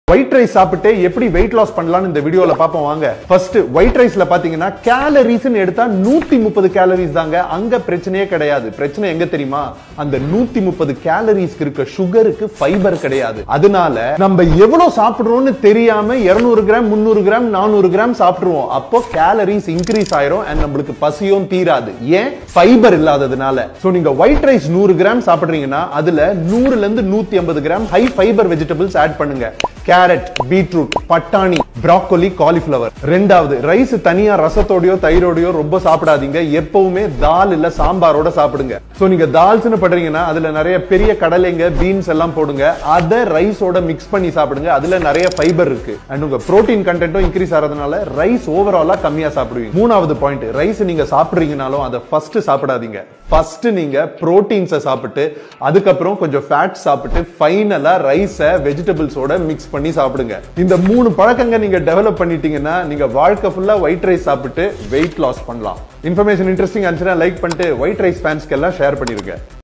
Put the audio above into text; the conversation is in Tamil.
ஒயிட் ரைஸ் சாப்பிட்டு எப்படி வெயிட் லாஸ் பண்ணலாம்னு இந்த வீடியோல பாப்போம் வாங்க ஃபர்ஸ்ட் ஒயிட் ரைஸ்ல பாத்தீங்கன்னா கேலரிஸ் எடுத்தா நூத்தி முப்பது கேலரிஸ் தாங்க அங்க பிரச்சனையே கிடையாது பிரச்சனை எங்க தெரியுமா அந்த நூத்தி முப்பது கேலரிஸ்க்கு இருக்க சுகருக்கு ஃபைபர் கிடையாது அதனால நம்ம எவ்வளவு சாப்பிடுறோம்னு தெரியாம 200 கிராம் முந்நூறு கிராம் நானூறு கிராம் சாப்பிடுவோம் அப்போ கேலரிஸ் இன்க்ரீஸ் ஆயிரும் அண்ட் நம்மளுக்கு பசியும் தீராது ஏன் ஃபைபர் இல்லாததுனால சோ நீங்க ஒயிட் ரைஸ் நூறு கிராம் சாப்பிடுறீங்கன்னா அதுல நூறுல இருந்து நூத்தி ஐம்பது gram high fibre vegetables add பண்ணுங்க கேரட் பீட்ரூட் பட்டாணி ப்ராக்கோலி காலிஃபிளவர் ரெண்டாவது ரைஸ் தனியா ரசத்தோடயோ தயிரோடயோ ரொம்ப சாப்பிடாதீங்க எப்பவுமே தால் இல்ல சாம்பாரோட சாப்பிடுங்க சோ நீங்க தால்ஸ்னு பண்றீங்கன்னா அதுல நிறைய பெரிய கடலைங்க பீன்ஸ் எல்லாம் போடுங்க அத ரைஸோட மிக்ஸ் பண்ணி சாப்பிடுங்க அதுல நிறைய ஃபைபர் இருக்கு அண்ட் உங்க புரோட்டீன் கண்டென்ட்டும் இன்க்ரீஸ் ஆறதுனால ரைஸ் ஓவராலா கம்மியா சாப்பிடுவீங்க மூணாவது பாயிண்ட் ரைஸ் நீங்க சாப்பிடுறீங்கனாலும் அதை ஃபர்ஸ்ட் சாப்பிடாதீங்க ஃபர்ஸ்ட் நீங்க புரோட்டீன்ஸை சாப்பிட்டு அதுக்கப்புறம் கொஞ்சம் ஃபேட் சாப்பிட்டு ஃபைனலா ரைஸை வெஜிடபிள்ஸோட மிக்ஸ் பண்ணி சாப்பிடுங்க இந்த மூணு பழக்கங்க நீங்க டெவலப் பண்ணிட்டீங்கன்னா நீங்க வாழ்க்கை ஃபுல்லா ஒயிட் ரைஸ் சாப்பிட்டு வெயிட் லாஸ் பண்ணலாம் இன்ஃபர்மேஷன் இன்ட்ரெஸ்டிங் ஆச்சுன்னா லைக் பண்ணிட்டு ஒயிட் ரைஸ் ஃபேன்ஸ்க்கு எல்லாம் ஷேர் பண்ணிருங்க